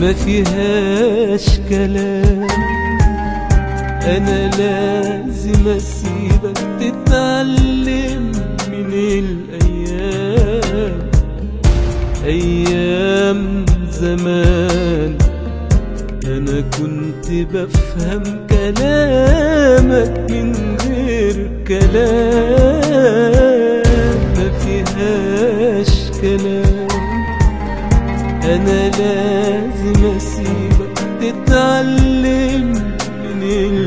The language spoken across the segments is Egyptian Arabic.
ما فيهاش كلام انا لازم اسيبك تتعلم من الايام ايام زمان انا كنت بفهم كلامك من غير كلام ما فيهاش كلام انا لازم اسيبك تتعلم من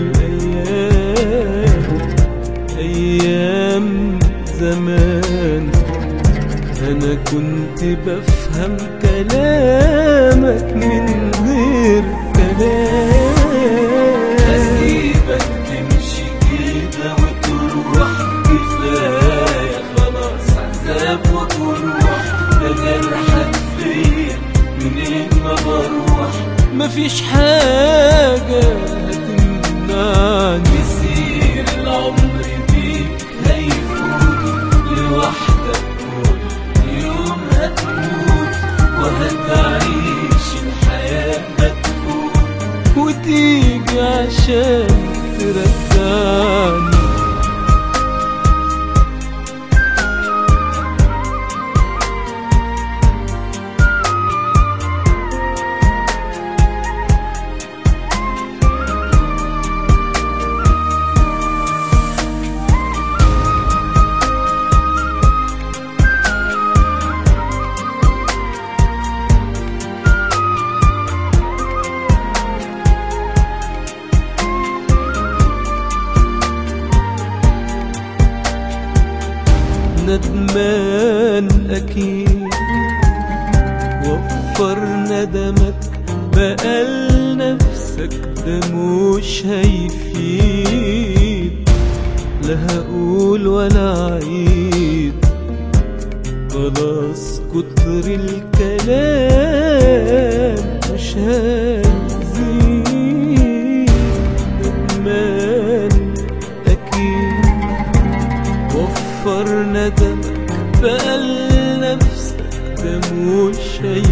الايام ايام زمان انا كنت بفهم كلامك من غير كلام أسيبك تمشي كده وتروح كفاية خلاص عذاب وجروح ده جرحك فيا منين ما بروح مفيش حاجة هتمنعني مسير العمر بيك هيفوت لوحدك كل يوم هتموت وهتعيش الحياة هتفوت وتيجي عشان ترجعني ندمان أكيد وفر ندمك بقى لنفسك ده مش هيفيد لا هقول ولا عيد خلاص كتر الكلام مش هيزيد ندمان أكيد وفر ندمك بقى لنفسك ده مش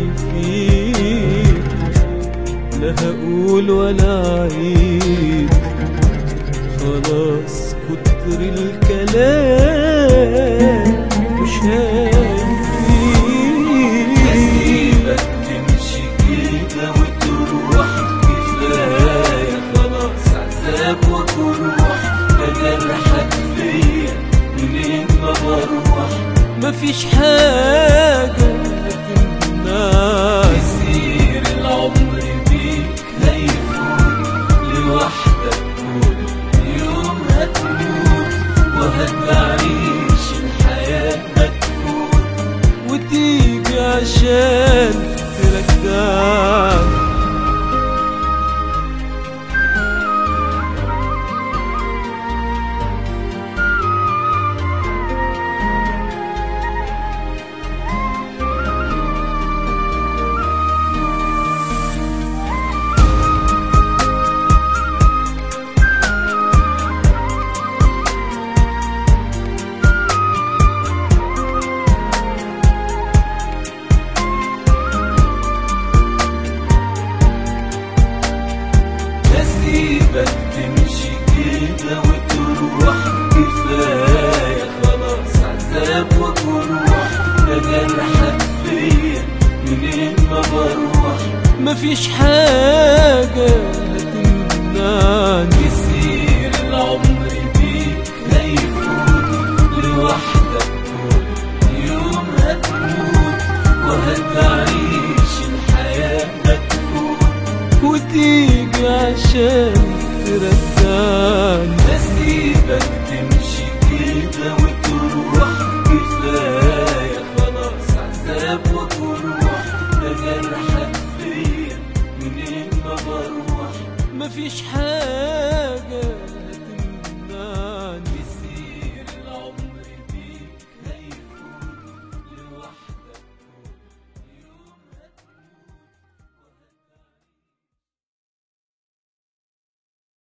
هيفيد لا هقول ولا عيد خلاص كتر الكلام مش هيفيد أسيبك تمشي كده وتروح كفاية خلاص عذاب وجروح ده جرحك فيا منين ما بروح مفيش حاجة هتمنعني مسير العمر بيك هيفوت لوحدك كل يوم هتموت وهتعيش الحياة هتفوت وتيجي عشان ترجعني أسيبك تمشي كده وتروح كفاية خلاص عذاب وجروح ده جرحك فيا منين ما بروح مفيش حاجة هتمنعني مسير العمر بيك هيفوت لوحدك كل يوم هتموت وهتعيش الحياة هتفوت وتيجي عشان ترجعني أسيبك تمشي كده وتروح كفاية خلاص عذاب وجروح ده جرحك فيا منين ما بروح مفيش حاجة